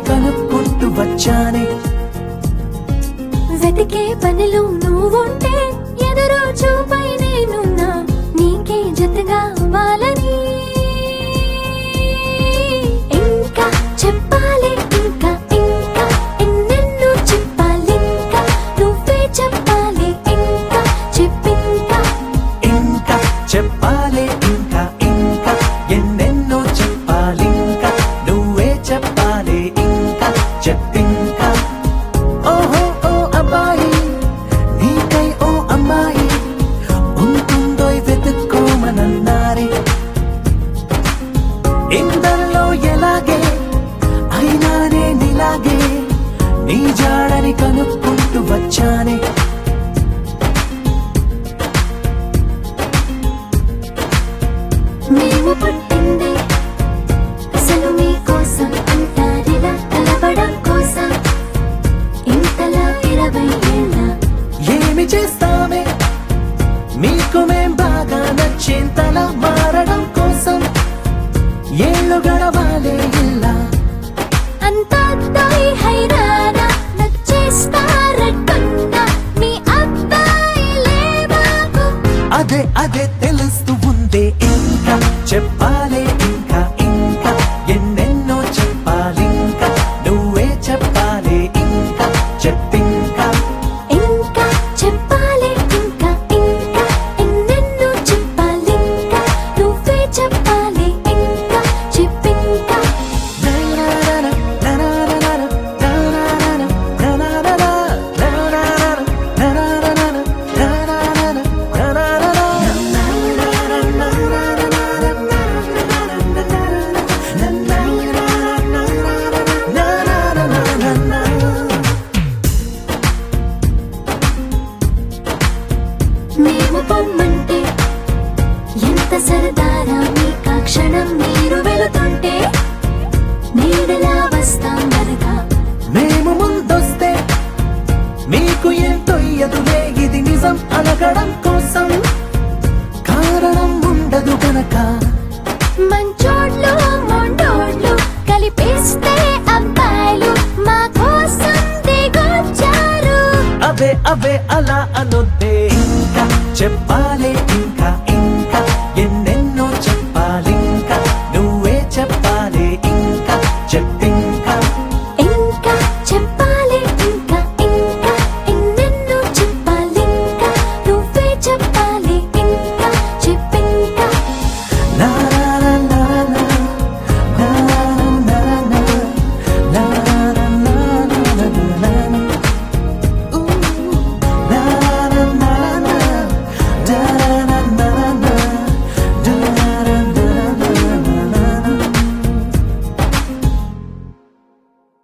కనుక్కుంటూ వచ్చానే వెతికే పనిలో నువ్వుంటే ఎదురు చూపై నేనున్నా నీకే జతగా అవ్వాలని ఇంకా చెప్పాలి ఇంకా ఇంకా ఎన్నెన్నో చెప్పాలి ఇంకా నువ్వే చెప్పాలి ఇంకా చెప్పింకా ఇంకా చెప్పాలి ఇంకా ఇంకా ఎన్నెన్నో చెప్పాలింకా నువ్వే చెప్పాలి ఇంకా చెప్పింకా ఓహో ఓ అబ్బాయి నీకై ఓ అమ్మాయి ఉంటుందో వెతుక్కోమనన్నారే ఇందరిలో ఎలాగే అయినానే నీలాగే నీ జాడని కనుక్కుంటూ వచ్చానే మేము పుట్టింది అసలు మీకోసం అంటారిలా కలవడం కోసం ఇంతలా ఇరవై ఏళ్ళ ఏమి చేస్తామే మీకు మేం బాగా నచ్చేంతలా మారడం కోసం ఏళ్ళు గడవాలే ఇలా అంతా అబ్బాయి హైరానా నచ్చేస్తారట్టున్నా మీ అబ్బాయిలే మాకు అదే అదే తెలుస్తూ ఉందే ఇంకా చెప్పాలే ఇంకా ఇంకా ఎన్నెన్నో చెప్పాలింకా నువ్వే చెప్పాలి ఇంకా చెప్పింకా ఇంకా చెప్పాలి ఇంకా ఇంకా ఎన్నెన్నో చెప్పాలి ఇంకా నువ్వే చెప్పాలి ఇంకా చెప్పింకా మేము పొమ్మంటే ఎంత సరదారా మీకా క్షణం మీరు వెళుతుంటే నీడలా వస్తాం వరగా మేము ముందొస్తే మీకు ఎంతో ఎదురే ఇది నిజం అనగడం కోసం కారణం ఉండదు గనక మంచోళ్ళు మొండోళ్ళు కలిపిస్తే అబ్బాయిలు మా కోసం దిగొచ్చారు అవే అవే అలా అనొద్దే ఇంకా చెప్పాలి ఇంకా